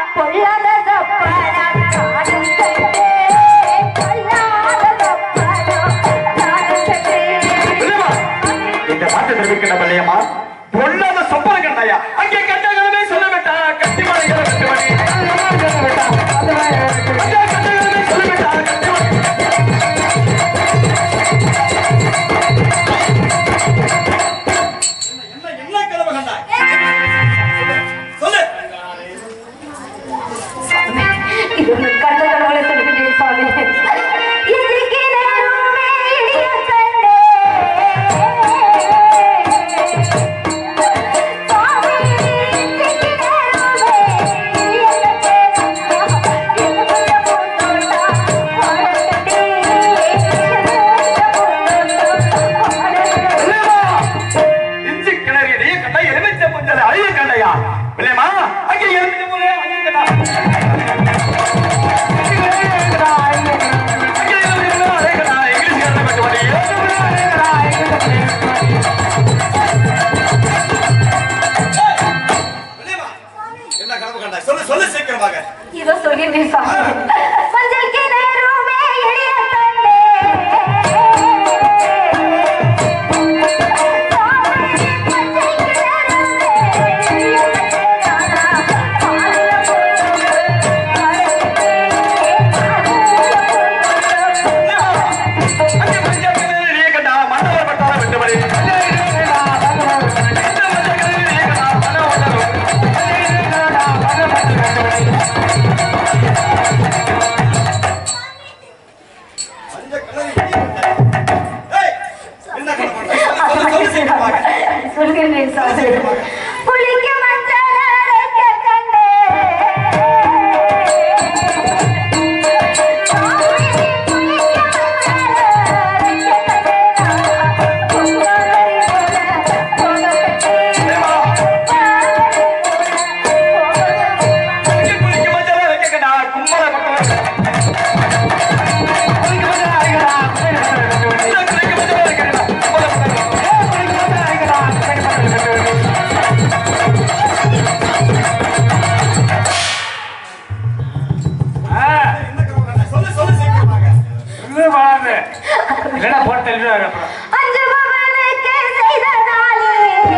பொல்லாத தப்பானா காணும் கண்டே பொல்லாத தப்பானா காணும் கண்டே இல்லையா? இந்த பாட்டு தெரிவிக்கிற பள்ளியம்மா பொல்லாத சொப்பன கண்டாயா அங்கே கண்டகளுமே சொல்ல வேண்டா கட்டி மலைகளை கட்டி மணி அங்கே கண்டகளுமே சொல்ல வேண்டா கட்டி மணி என்ன என்ன கனவு கண்டாய் சொல்லு இது ஒரு கண்ட கடவுளை சொல்லுகிறேன் சுவாமி இன்றைக்கு நேரமே இடிய கண்டே சுவாமி இன்றைக்கு நேரமே இடிய கண்டே என்ன போட்டா பாடக்கட்டே இல்லையா? இஞ்சி கிணறு இடையே கண்டா எலுமிச்சை மஞ்சள் அழிய கண்டையா இல்லையம்மா அங்கே எலுமிச்சை மஞ்சள் அழிய கண்டா அங்கே எலுமிச்சை மஞ்சள் அழிய கண்டா இங்கிலீஷ் கண்டா கட்டு மணி வெளியவா. என்ன கனவு கண்டாய் சொல்லு சொல்லு சீக்கிரமாக இதோ சொல்கிறேன் சுவாமி மஞ்சள் கிணறுமே எளிய கண்டே சுவாமி, மஞ்சள் கிணறுமே எளிய கண்டே நானா, பாலில போட்டு அழைத்தே, அங்கே மஞ்சள் கிணறு இடையே கண்டா மண்டல பட்டாள விட்டு மணி இந்த மஞ்சள் கிணறு இடையே கண்டா மஞ்ச கலரி ஏய் என்ன கனவு கண்டாய் சொல்லு, சொல்லு சொல்லு சீக்கிரமாக சொல்கிறேன் சுவாமி புளிக்க மஞ்சள் அரைக்க கண்டே சுவாமி, புளிக்க மஞ்சள் அரைக்க கண்டே பொங்கலை போல போடப்பட்டே அங்கே குளிக்க மஞ்சள் அரைக்க கண்டா கும்மல பட்டாள குளிக்க மஞ்சள் அரைக்கடா குளிக்க மஞ்சள் அரைக்கடா கும்மல என்ன கனவு கண்டாய் சொல்லு சொல்லு சீக்கிரமாக இல்லைன்னா போட்டு தள்ளிடுவாரு அப்புறம் அஞ்சு பவனுக்கு செய்த நாளே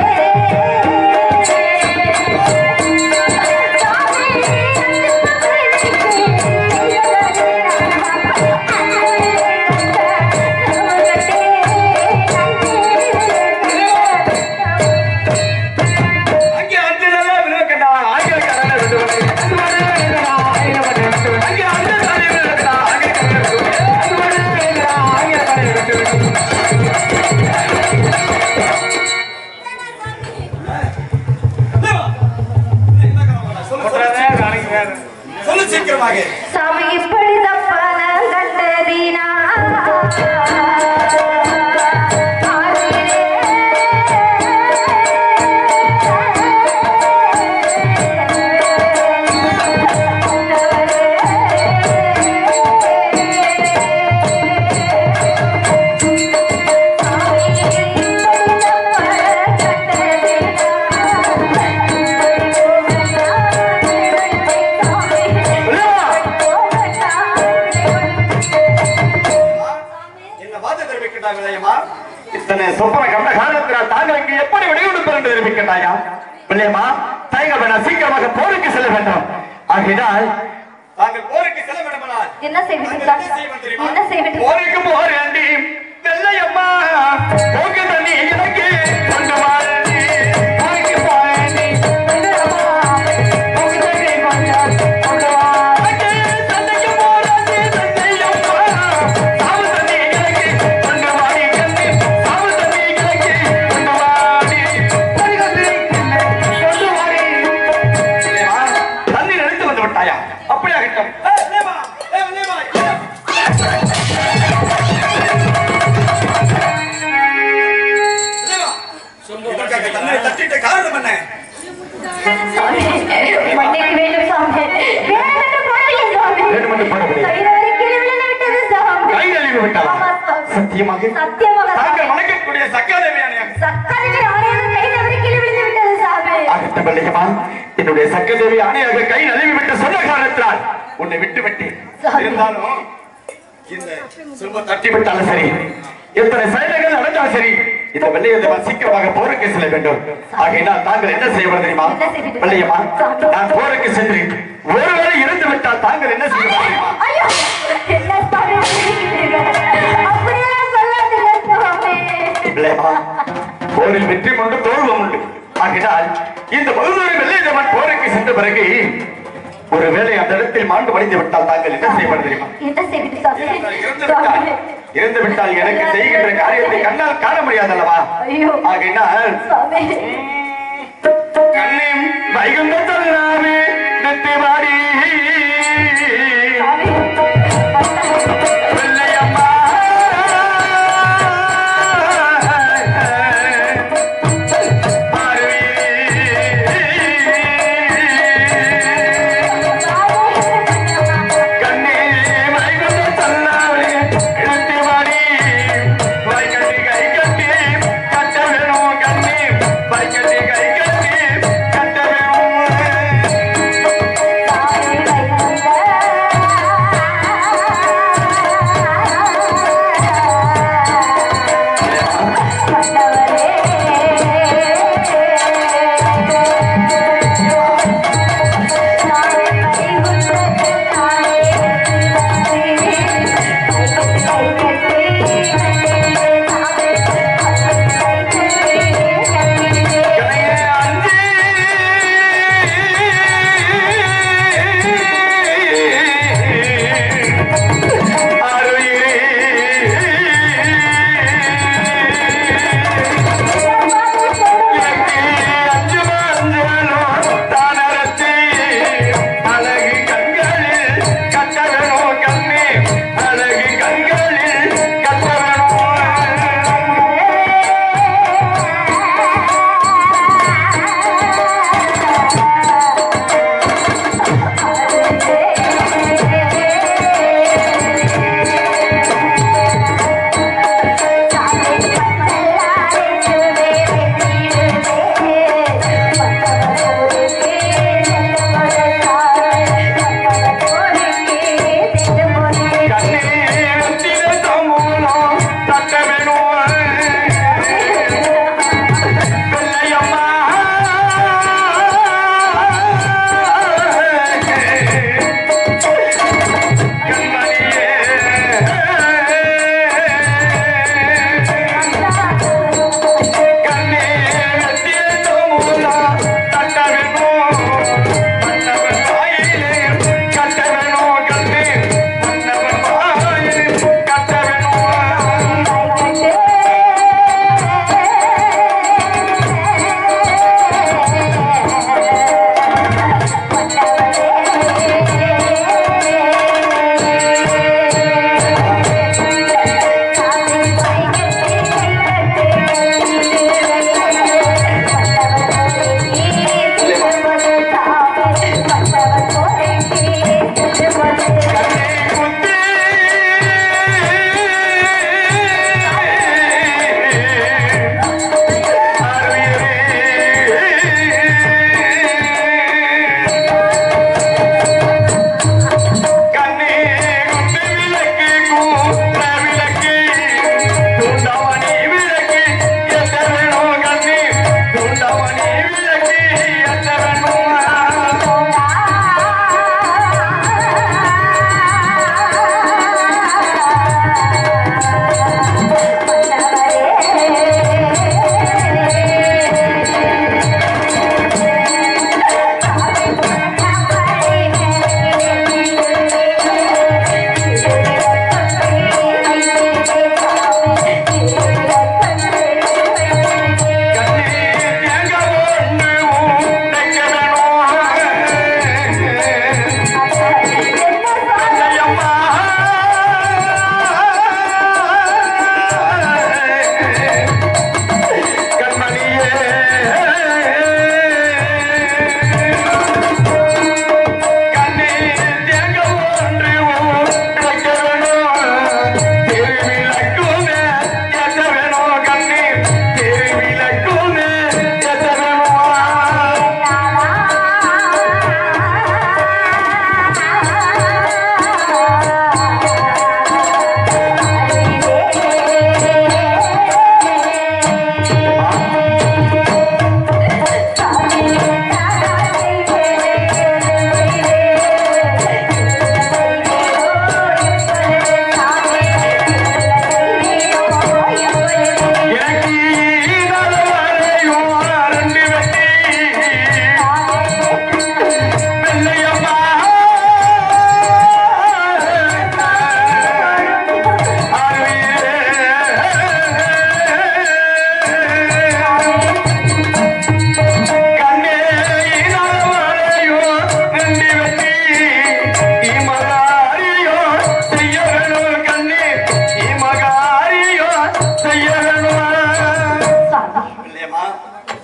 சாமி, அஞ்சு அங்கே அஞ்சு நாளா விழுக்கண்டா ஆங்கிலக்காரங்க ரெண்டு பேரும் அங்கே அஞ்சு நாளே விழுக்கண்டா ஆங்கிலக்காரங்க ரெண்டு பேரும் வெளியவா. என்ன கனவு கண்டாய் சொல்லு சொல்லு சீக்கிரமாக. சொல்லு சீக்கிரமாக சாமி இப்படி தப்பான கண்டதினா என்ன வார்த்தை தெரிவிக்கின்றாய் விளையமா இத்தனை சொப்பன கண்ட காரணத்தினால் தாங்கள் இங்கு எப்படி வெளியெடுப்பது என்று தெரிவிக்கின்றாயா பிள்ளையம்மா தாய்கள் வேணாம் சீக்கிரமாக போருக்கு செல்ல வேண்டும் ஆகையினால் தாங்கள் போருக்கு செல்ல வேண்டுமானால் என்ன செய்வீர்கள் என்ன செய்வீர்கள் போருக்கு போரேண்டி வெள்ளையம்மா போக்கு தண்ணி எனக்கு கொண்டு வாரண்டி போருக்கு போரேண்டி வெள்ளையம்மா போக்கு தண்ணி கொஞ்சம் கொண்டு வாரண்டி சண்டைக்கு போராண்டி வெள்ளையம்மா சாவு தண்ணி எனக்கு கொண்டு வாடி கண்ணி சாவு தண்ணி எனக்கு கொண்டு வாடி ஒரு கண்ணி கொண்டு வாடி இல்லையா? தண்ணி நினைத்து வந்து விட்டாயா அப்படியாகட்டும் ஏய், விளையமா. ஏய், விளையமா. ஏய். விளையமா. இதற்காக தன்னை தட்டிட்ட காரணம் என்ன சாமி, மன்னிக்க வேண்டும் சாமி வேண்டுமென்று போடவில்லை சாமி வேண்டுமென்று போடவில்லை. கயிறு வரைக்கும் விழுந்து விட்டது சாமி கை நழுவி விட்டாளா? ஆமா, சாமி. சத்தியமாக சத்தியமாக தாங்கள் சாமி. வணங்கக்கூடிய சக்காதேவியான சக்கரை ஆணையது கை தவறி கீழே விழுந்து விட்டது சாமி ஆகட்டும் பிள்ளையம்மா என்னுடைய சக்கதேவி ஆணையாக கை நழுவி விட்டு சொன்ன காரணத்தினால் உன்னை விட்டு விட்டேன் சாமி. இருந்தாலும் இந்த செல்வ தட்டி விட்டாலும் சரி எத்தனை சைடுகள் நடந்தாலும் சரி இந்த வெள்ளையதேவா சீக்கிரமாக போருக்கு செல்ல வேண்டும் ஆகையினால் தாங்கள் என்ன செய்வது தெரியுமா என்ன செய்வது? வெள்ளையம்மா சாமி. நான் போருக்கு சென்று ஒருவரை இருந்து விட்டால் தாங்கள் என்ன செய்வது தெரியுமா ஐயோ என்ன சாமி சொல்லிக்கிறீங்க அப்படியெல்லாம் சொல்லாதீங்க சாமி இல்லையா? போரில் வெற்றி உண்டு தோல்வம் உண்டு ஆகினால் இந்த பகுதியில் வெள்ளையதேவன் போருக்கு சென்ற பிறகு ஒருவேளை அந்த இடத்தில் மாண்டு வடிந்து விட்டால் தாங்கள் என்ன செய்வது தெரியுமா என்ன செய்வது சாமி இறந்து சாமி விட்டால் இறந்து விட்டால் எனக்கு செய்கின்ற காரியத்தை கண்ணால் காண முடியாதல்லவா ஐயோ ஆகையினால் சாமி கண்ணீம் வைகுந்தத்தில் நாமே நெத்திவாடி சாமி வெள்ளையம்மா கண்ணே வைகுந்தத்தில் நாமே நெத்திவாடி வைகட்டி கை கட்டி கட்ட வேணும் கண்ணே வைகட்டி கை கட்டி கட்ட வேணும்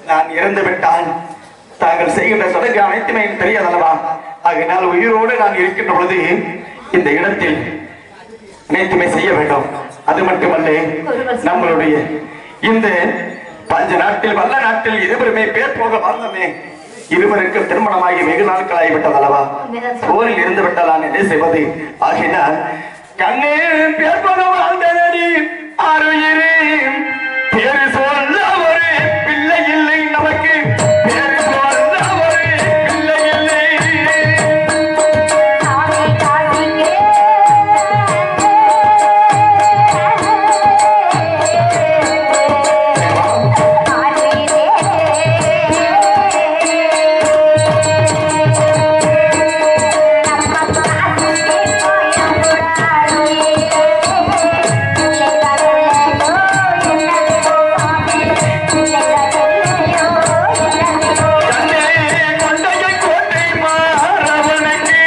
நான் இறந்து விட்டால் தாங்கள் செய்கின்ற சடங்கு அனைத்துமே எனக்கு தெரியாதல்லவா ஆகையினால் உயிரோடு நான் இருக்கின்ற பொழுது இந்த இடத்தில் அனைத்துமே செய்ய வேண்டும் அது மட்டுமல்ல நம்மளுடைய இந்த பஞ்ச நாட்டில் வல்ல நாட்டில் இருவருமே பேர் போக வாழ்ந்தமே இருவருக்கு திருமணமாகி வெகு நாட்கள் ஆகிவிட்டதல்லவா போரில் இருந்து விட்டால் நான் என்ன செய்வது ஆகினால் கண்ணே பேர் போக வாழ்ந்ததடி ஆறுயிரே பேரு சொல்ல ஒரு பிள்ளை இல்லை நமக்கு பேரு சொல்ல ஒரு பிள்ளை இல்லை சாமி காட்டிக்கே கண்ணே கொண்டைய கோட்டை மாறவனுக்கு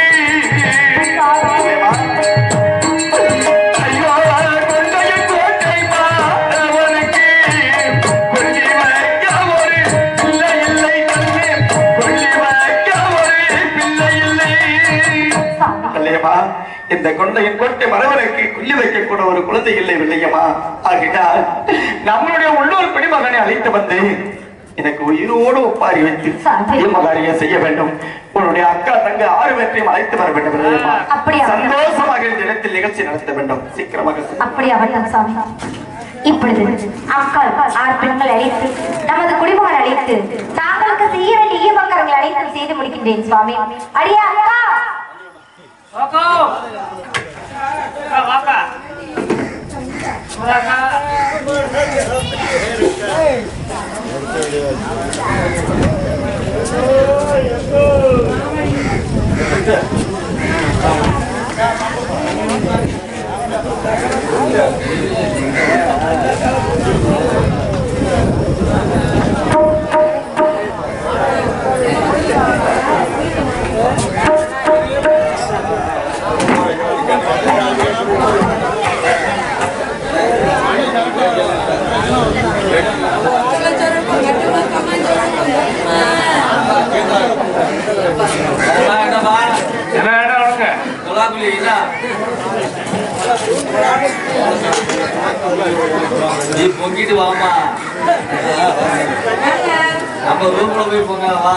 ஐயோ கொண்டைய கோட்டை மாறவனுக்கு கொல்லி வைக்க ஒரு பிள்ளை இல்லை கண்ணே கொல்லி வைக்க ஒரு பிள்ளை இல்லை இல்லையம்மா இந்த கொண்டையின் கோட்டை மரவனுக்கு கொல்லி வைக்க கூட ஒரு குழந்தை இல்லை இல்லையம்மா ஆகினால் நம்மளுடைய உள்ளூர் குடிமகனை அழைத்து வந்து எனக்கு உயிரோடு ஒப்பாரி வைத்து சாமி. மகாரியம் செய்ய வேண்டும் உன்னுடைய அக்கா தங்க ஆறு பேற்றையும் அழைத்து வர வேண்டும் இல்லையம்மா? அப்படியா? சந்தோஷமாக இந்த இடத்தில் நிகழ்ச்சி நடத்த வேண்டும் சீக்கிரமாக செய். அப்படி அவர்தான் சாமி இப்பொழுது அக்கால் ஆறு பெண்கள் அழைத்து நமது குடிமகன் அழைத்து தாங்களுக்கு செய்ய வேண்டிய ஈவக்கரங்களை அழைத்து செய்து முடிக்கின்றேன் சுவாமி அடியா அக்கா Roko. Roko. Roko. என்ன வேணும் உனக்கு? நீ பொங்கிட்டு வாமா நம்ம ரூம்ல போய் பொங்க வா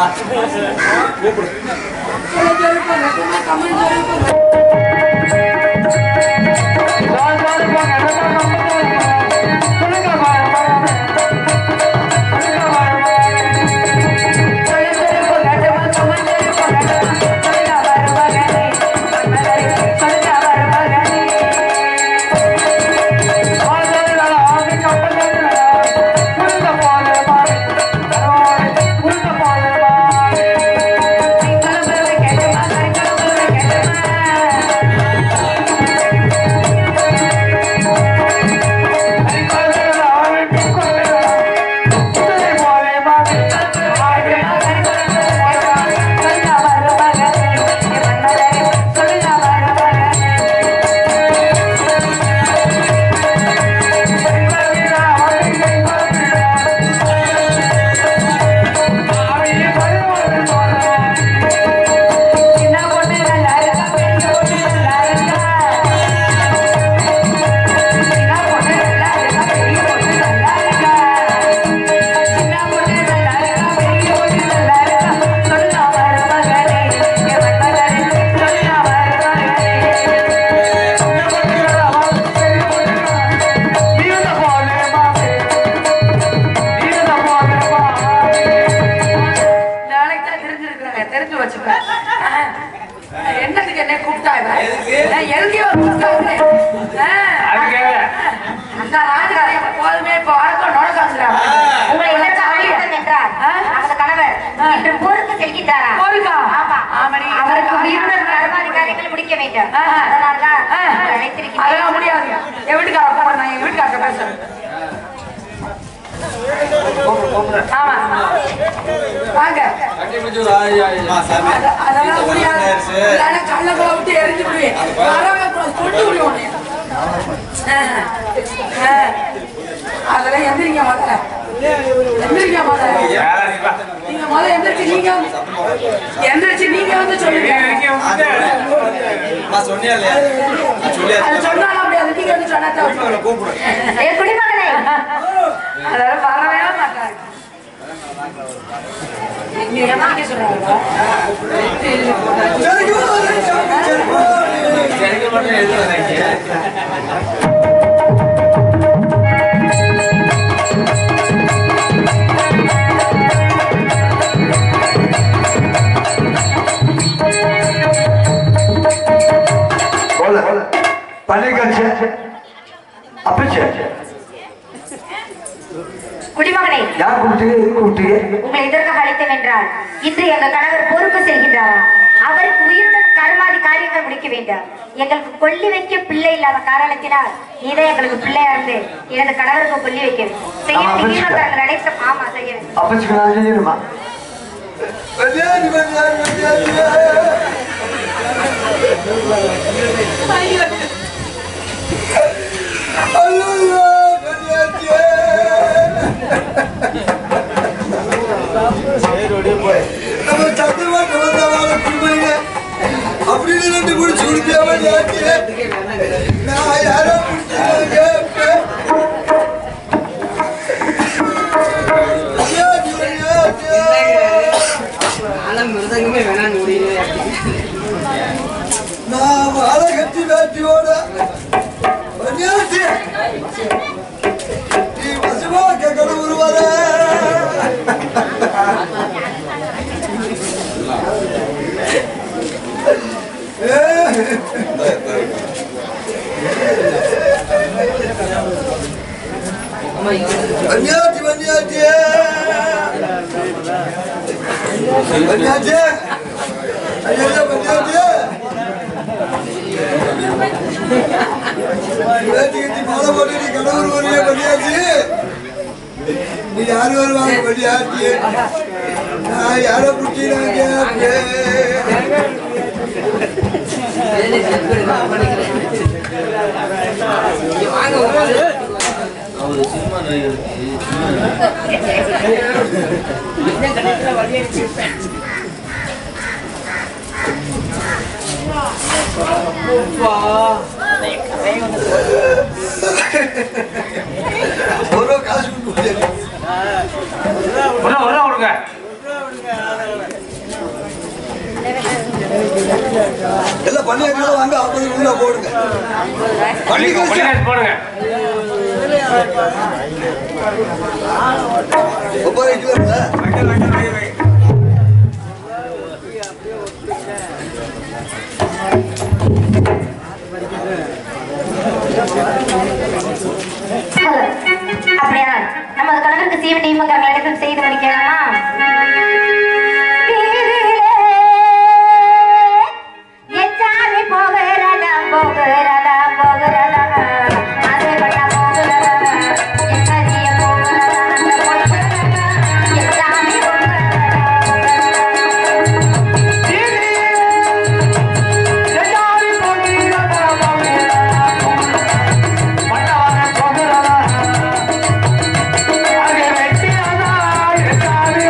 வாங்க, வாங்க, வாங்க. எல்லாம் நம்ம தான் இருக்கோம். சொல்லுங்க, வாங்க, வாங்க. சொல்லுங்க, வாங்க, வாங்க. நாளைக்கு தான் தெரிஞ்சிருக்கிறாங்க தெரிஞ்சு வச்சுப்பேன் என்னத்துக்கு என்ன கூப்பிட்டாங்க எதுக்கு? நான் எதுக்கே கூப்பிட்டாங்க அதுக்கு அந்த ராஜகாரி போதுமே இப்போ வழக்கம் நுழைக்காந்துறாங்க உங்களை இழந்த ஆயுதம் என்றார் நமது கணவர் இன்று போருக்கு செல்கின்றாரா போருக்கா? ஆமா ஆமாடி. அவருக்கு உயிருடன் கர்மாதி காரியங்கள் முடிக்க வேண்டும் ஆஹா. அதனால்தான் ஆ. உங்களை அழைத்திருக்கிறேன். அதெல்லாம் முடியாது என் வீட்டுக்கார போறேன் நான் எங்க வீட்டுக்கார பேசுறேன் ஆமா வாங்க கட்டி பிடிச்சு ஒரு ஆயி, ஆயி. அத- அதெல்லாம் முடியாது இல்லைன்னா கள்ளக்குள்ள விட்டு எரிஞ்சு விடுவேன் வரவே கூடாது, கொண்டு விடுவேன் உன்னை. ஆ. ஆ. அதெல்லாம் எந்திரிங்க முதல்ல எந்திரிக்க மாட்டேன் நீங்க முதல்ல எந்திரிச்சு நீங்க எந்திரிச்சு நீங்க வந்து சொல்லுங்க நான் சொன்னேன் இல்லையா நான் சொல்லியா அது சொன்னாலும் முடியாது நீங்க வந்து சொன்னா தான் அவங்களை கூப்பிடுறேன் ஏ குடிமகனே அதெல்லாம் வரவே மாட்டாங்க நீங்க எந்திரிக்க சொல்றாங்களா கிடைக்க மாட்டேன் எழுதுறேன் बोल पानी का छे अपने छे குடிமகனே யார் கூப்பிட்டு கூப்பிட்டீங்க உங்களை எதற்காக அழைத்தேன் என்றால் இன்று எங்கள் கணவர் பொறுப்பு செல்கின்றாரா அவருக்கு உயிருடன் கருமாதி காரியங்கள் முடிக்க வேண்டும் எங்களுக்கு கொல்லி வைக்க பிள்ளை இல்லாத காரணத்தினால் நீதான் எங்களுக்கு பிள்ளையா இருந்து எனது கணவருக்கு கொல்லி வைக்க வேண்டும். செய்ய ஆமா, வேண்டிய புரிச்சுக்க. ஈமக்காரங்கள் அனைத்தும் ஆமா செய்ய வேண்டும். அப்பச்சுக்கு நான் செய்யணுமா நம்ம சத்தியமா கலந்தவாழ குடும்பங்க அப்படின்னு ரெண்டு குடிச்சு குடிக்காம யாருக்கு நான் யாரோ குடிச்சாங்க நான் வாழை கட்டி வேட்டியோட பண்ணியாச்சு நீ பசுமா கேட்கணும் ஒருவர பண்ணியாச்சு பண்ணியாச்சு பண்ணியாச்சு ஐயா பண்ணியாச்சு வேட்டி கட்டி மாலை போட்டு நீ கடவுள் வரையே பண்ணியாச்சு நீ யார் வருவாங்க பண்ணியாச்சு நான் யாரை பிடிச்சினாங்க அவரு சினிமா நடிகருக்கு சினிமா ஒரு காசு கொடுத்து ஒரு ஒரு கொடுங்க எல்லாம் பண்ணியாச்சு வாங்க ஐம்பது உள்ள போடுங்க பண்ணி காசு போடுங்க ஒவ்வொரு கிலோ அப்படியா நமது கணவருக்கு செய்ய வேண்டிய ஈமக்காரங்கள் அனைத்தும் செய்து முடிக்கலாமா எச்சாமி போகிறதா போகிறதா போகிறதா அது பட்டா போகிறதா எச்சரிய போகிறதா எச்சாமி போகிறதா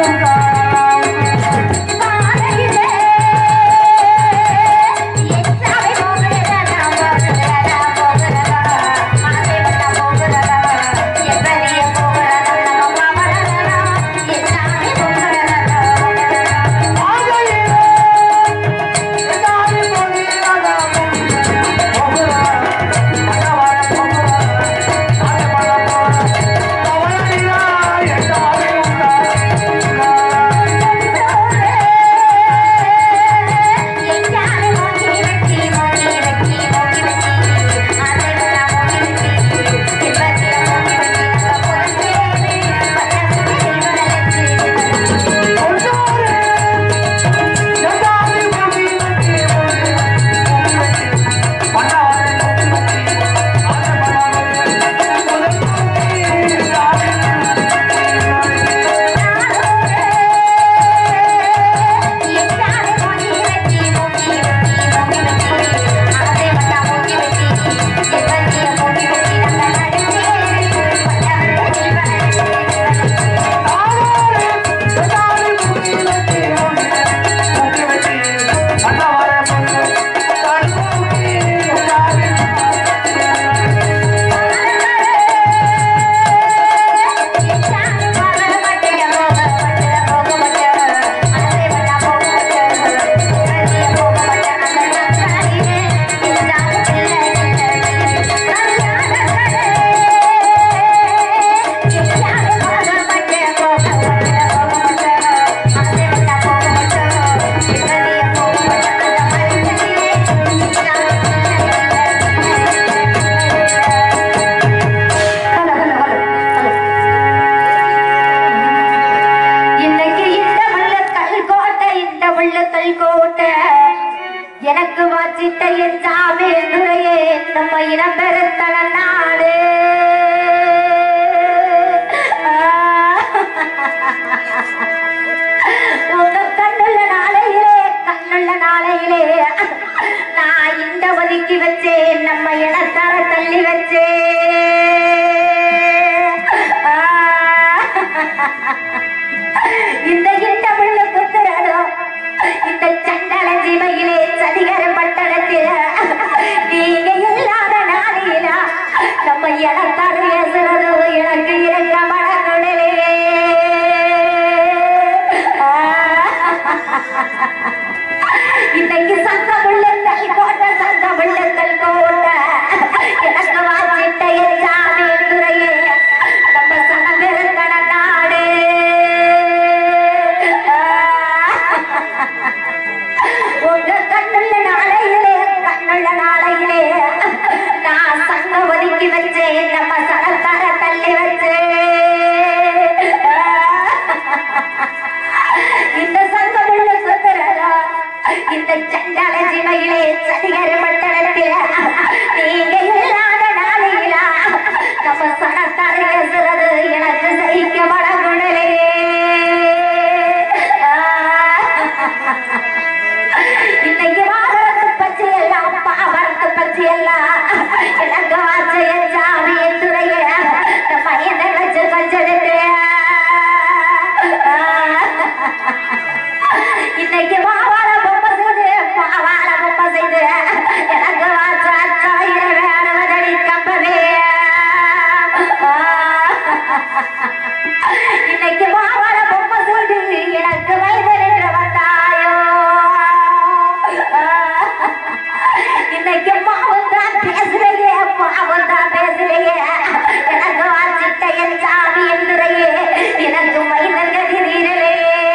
கோட்டை எனக்கு வாச்சிட்ட என் சாமி துறையே நம்ம இனம் பெருத்தன நாடு உங்க கண்ணுள்ள நாளையிலே கண்ணுள்ள நாளையிலே நான் இந்த ஒதுக்கி வச்சேன் நம்ம இனத்தார தள்ளி வச்சேன் இந்த இண்டமுள்ள புத்திரனோ இந்த சண்டல ஜீவையிலே சதிகர பட்டணத்தில் நீங்க இல்லாத நாளையில நம்ம இடத்தாரு பேசுறது எனக்கு இருக்க மனக்குடலே இன்னைக்கு சங்க உள்ளங்கள் கோட்ட சங்க உள்ளங்கள் கோட்ட எனக்கு வாச்சிட்ட என் சாமி துறையே நம்ம சனவிருந்தன நாடு உங்க கண்ணுள்ள நாளையிலே கண்ணுள்ள நாளையிலே நான் சங்க ஒதுக்கி வச்சேன் நம்ம சனத்தார தள்ளி வச்சேன் இந்த சங்கமுள்ள சுந்தரரா இந்த சண்டாள ஜிமையிலே சதிகர மண்டலத்தில் நீங்க இல்லாத நாளையிலா நம்ம சனத்தார பேசுறது எனக்கு சகிக்க மனகுணலே இன்னைக்கு வாகனத்து பற்றி எல்லாம் பாவரத்து பற்றி எல்லாம் எனக்கு வாச்சைய சாமி துறைய நம்ம என்ன வச்சு வச்செடுத்து இன்னைக்கு மாவாள பொம்மை செய்து மாவாள பொம்மை செய்து எனக்கு வாச்ச அச்சாயிரம் வேணுவதடி கம்பவே இன்னைக்கு மாவாள பொம்மை செய்து எனக்கு வயது நின்று வந்தாயோ இன்னைக்கு மாவும் தான் பேசுறையே மாவும் தான் பேசுறையே எனக்கு வாச்சிட்ட என் சாமி என்றுறையே எனக்கு மைதல் கதிரீரலே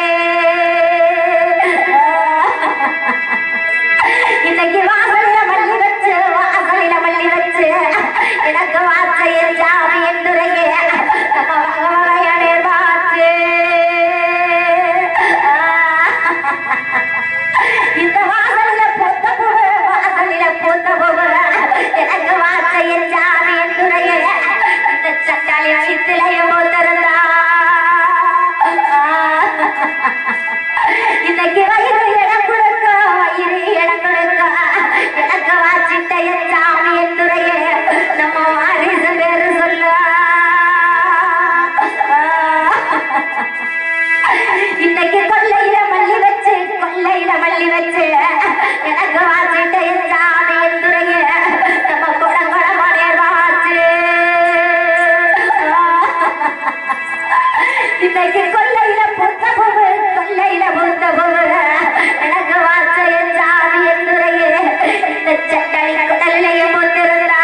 இன்னைக்கு வாசலில மல்லி வச்சு வாசலில மல்லி வச்சு எனக்கு வாச்ச என் சாமி என்றுறையே நம்ம வகை வகையான வாச்சு இந்த வாசலில பூத்த பூவு வாசலில பூத்த பூவு எனக்கு வாச்ச என் சாமி என்றுறையே இந்த சட்டாளி வயிற்றிலைய போத்திருந்தா இன்னைக்கு வயிறு இடம் கொடுக்க வயிறு இடம் கொடுக்க எனக்கு வாச்சிட்ட என் சாமி என்றுறையே நம்ம வாரிசு பேரு சொல்ல இன்னைக்கு கொல்லையில மல்லி வச்சு கொல்லையில மல்லி வச்சு எனக்கு வாச்சிட்ட என் சாமி என்றுறையே நம்ம குடங்குடமானே வாச்சு இன்னைக்கு கொல்லையில பூத்த பூவு கொல்லையில பூத்த பூவு எனக்கு வாச்ச என் சாமி என்றுறையே இந்த சட்டளி குடலைய பூத்திருந்தா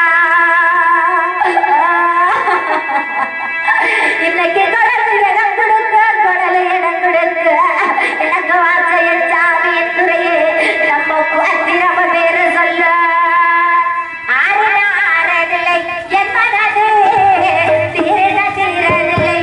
இன்னைக்கு குடலு இடம் கொடுக்க குடலு இடம் கொடுக்க எனக்கு வாச்ச என் சாமி என்றுறையே நம்ம குழந்தை நம்ம பேரு சொல்ல ஆறின ஆறதில்லை என் மனது தீர தீரதில்லை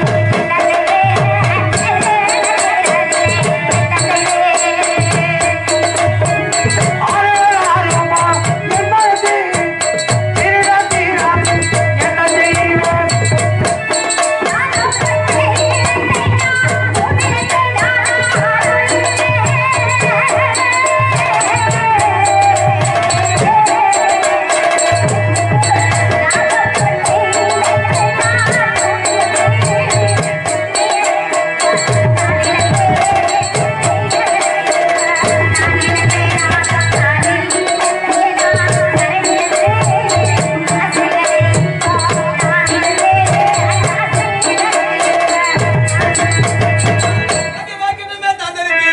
அது வாக்கியமே தந்தருக்கு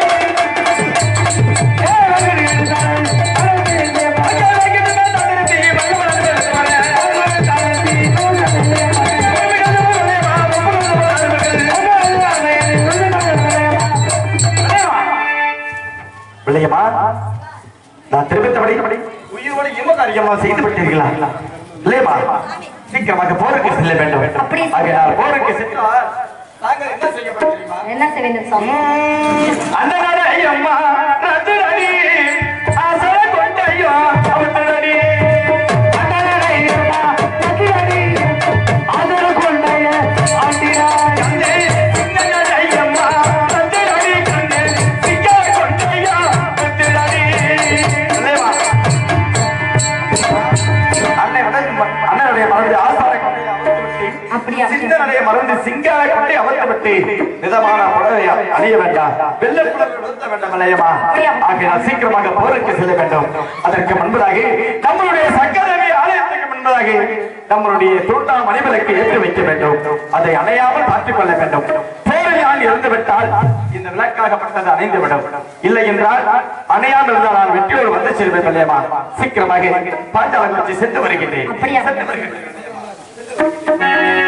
பிள்ளையம்மா நான் தெரிவித்தபடி உயிரோடு இன்ப காரியமா செய்து விட்டீர்களா இல்லையம்மா சீக்கிரமாக போருக்கு செல்ல வேண்டும் அப்படி ஆகையால் போருக்கு சென்றால் நாங்கள் என்ன செய்யப்படும் தெரியுமா என்ன செய்வேன் சுவாமி அந்த அம்மா ரத்து விட்டு மிதமான புடவை அணிய வேண்டாம் வெள்ளை புடவை உடுத்த வேண்டாம் இல்லையம்மா ஆகையால் சீக்கிரமாக போருக்கு செல்ல வேண்டும் அதற்கு முன்பதாக நம்மளுடைய சக்கரவி ஆலயத்துக்கு முன்பதாக நம்மளுடைய தூண்டா மணிவிலக்கு ஏற்றி வைக்க வேண்டும் அதை அணையாமல் பார்த்துக் கொள்ள வேண்டும் போரில் நான் இறந்து விட்டால் இந்த விளக்காகப்பட்டது அணைந்து விடும் இல்லை என்றால் அணையாமல் இருந்தால் நான் வெற்றியோடு வந்து செல்வேன் இல்லையம்மா சீக்கிரமாக பாஞ்சாலம் வச்சு சென்று வருகின்றேன் அப்படியா? சென்று வருகின்றேன்